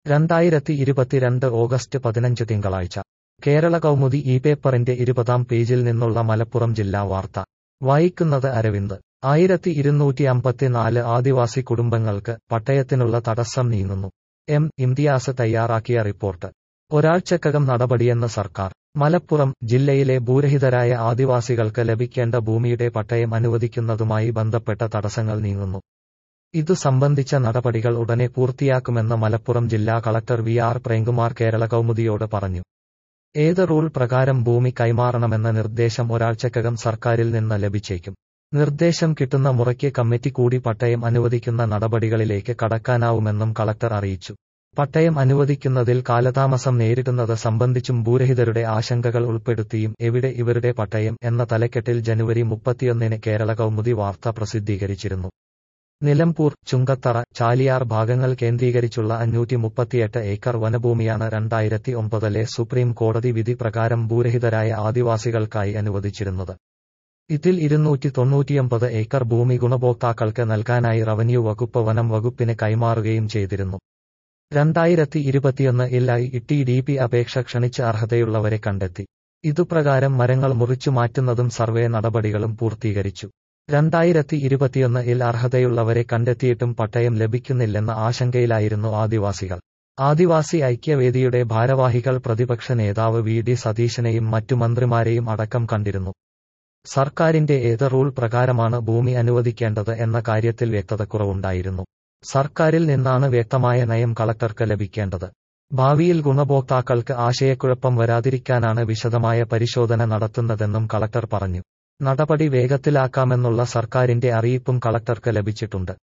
രണ്ടായിരത്തി ഇരുപത്തിരണ്ട് ഓഗസ്റ്റ് പതിനഞ്ച് തിങ്കളാഴ്ച കേരള കൗമുദി ഈ പേപ്പറിന്റെ ഇരുപതാം പേജിൽ നിന്നുള്ള മലപ്പുറം ജില്ലാ വാർത്ത വായിക്കുന്നത് അരവിന്ദ് ആയിരത്തി ഇരുന്നൂറ്റി അമ്പത്തിനാല് ആദിവാസി കുടുംബങ്ങൾക്ക് പട്ടയത്തിനുള്ള തടസ്സം നീങ്ങുന്നു എം ഇംതിയാസ് തയ്യാറാക്കിയ റിപ്പോർട്ട് ഒരാഴ്ചക്കകം നടപടിയെന്ന് സർക്കാർ മലപ്പുറം ജില്ലയിലെ ഭൂരഹിതരായ ആദിവാസികൾക്ക് ലഭിക്കേണ്ട ഭൂമിയുടെ പട്ടയം അനുവദിക്കുന്നതുമായി ബന്ധപ്പെട്ട തടസ്സങ്ങൾ നീങ്ങുന്നു ഇതു സംബന്ധിച്ച നടപടികൾ ഉടനെ പൂർത്തിയാക്കുമെന്ന് മലപ്പുറം ജില്ലാ collector V R Premkumar Kerala കൗമുദിയോട് പറഞ്ഞു ഏത് റൂൾ പ്രകാരം ഭൂമി കൈമാറണമെന്ന നിർദ്ദേശം ഒരാഴ്ചക്കകം സർക്കാരിൽ നിന്ന് ലഭിച്ചേക്കും നിർദ്ദേശം കിട്ടുന്ന മുറയ്ക്ക് കമ്മിറ്റി കൂടി പട്ടയം അനുവദിക്കുന്ന നടപടികളിലേക്ക് കടക്കാനാവുമെന്നും കളക്ടർ അറിയിച്ചു പട്ടയം അനുവദിക്കുന്നതിൽ കാലതാമസം നേരിടുന്നത് സംബന്ധിച്ചും ഭൂരഹിതരുടെ ആശങ്കകൾ ഉൾപ്പെടുത്തിയും എവിടെ ഇവരുടെ പട്ടയം എന്ന തലക്കെട്ടിൽ ജനുവരി മുപ്പത്തിയൊന്നിന് കേരള കൗമുദി വാർത്ത പ്രസിദ്ധീകരിച്ചിരുന്നു നിലമ്പൂർ ചുങ്കത്തറ ചാലിയാർ ഭാഗങ്ങൾ കേന്ദ്രീകരിച്ചുള്ള അഞ്ഞൂറ്റി മുപ്പത്തിയെട്ട് ഏക്കർ വനഭൂമിയാണ് രണ്ടായിരത്തി ഒമ്പതിലെ സുപ്രീം കോടതി വിധി പ്രകാരം ഭൂരഹിതരായ ആദിവാസികൾക്കായി അനുവദിച്ചിരുന്നത് ഇതിൽ ഇരുന്നൂറ്റി തൊണ്ണൂറ്റിയൊമ്പത് ഏക്കർ ഭൂമി ഗുണഭോക്താക്കൾക്ക് നൽകാനായി റവന്യൂ വകുപ്പ് വനം വകുപ്പിന് കൈമാറുകയും ചെയ്തിരുന്നു രണ്ടായിരത്തി ഇരുപത്തിയൊന്ന് ഇല്ലായി ടി ഡി പി അപേക്ഷ ക്ഷണിച്ച് അർഹതയുള്ളവരെ കണ്ടെത്തി ഇതുപ്രകാരം മരങ്ങൾ മുറിച്ചു മാറ്റുന്നതും സർവേ നടപടികളും പൂർത്തീകരിച്ചു രണ്ടായിരത്തി ഇരുപത്തിയൊന്ന് ഇൽ അർഹതയുള്ളവരെ കണ്ടെത്തിയിട്ടും പട്ടയം ലഭിക്കുന്നില്ലെന്ന ആശങ്കയിലായിരുന്നു ആദിവാസികൾ ആദിവാസി ഐക്യവേദിയുടെ ഭാരവാഹികൾ പ്രതിപക്ഷ നേതാവ് വി ഡി സതീശനെയും മറ്റു മന്ത്രിമാരെയും അടക്കം കണ്ടിരുന്നു സർക്കാരിന്റെ ഏത് റൂൾ പ്രകാരമാണ് ഭൂമി അനുവദിക്കേണ്ടത് എന്ന കാര്യത്തിൽ വ്യക്തതക്കുറവുണ്ടായിരുന്നു സർക്കാരിൽ നിന്നാണ് വ്യക്തമായ നയം കളക്ടർക്ക് ലഭിക്കേണ്ടത് ഭാവിയിൽ ഗുണഭോക്താക്കൾക്ക് ആശയക്കുഴപ്പം വരാതിരിക്കാനാണ് വിശദമായ പരിശോധന നടത്തുന്നതെന്നും കളക്ടർ പറഞ്ഞു നടപടി വേഗത്തിലാക്കാമെന്നുള്ള സർക്കാരിന്റെ അറിയിപ്പും കളക്ടർക്ക് ലഭിച്ചിട്ടുണ്ട്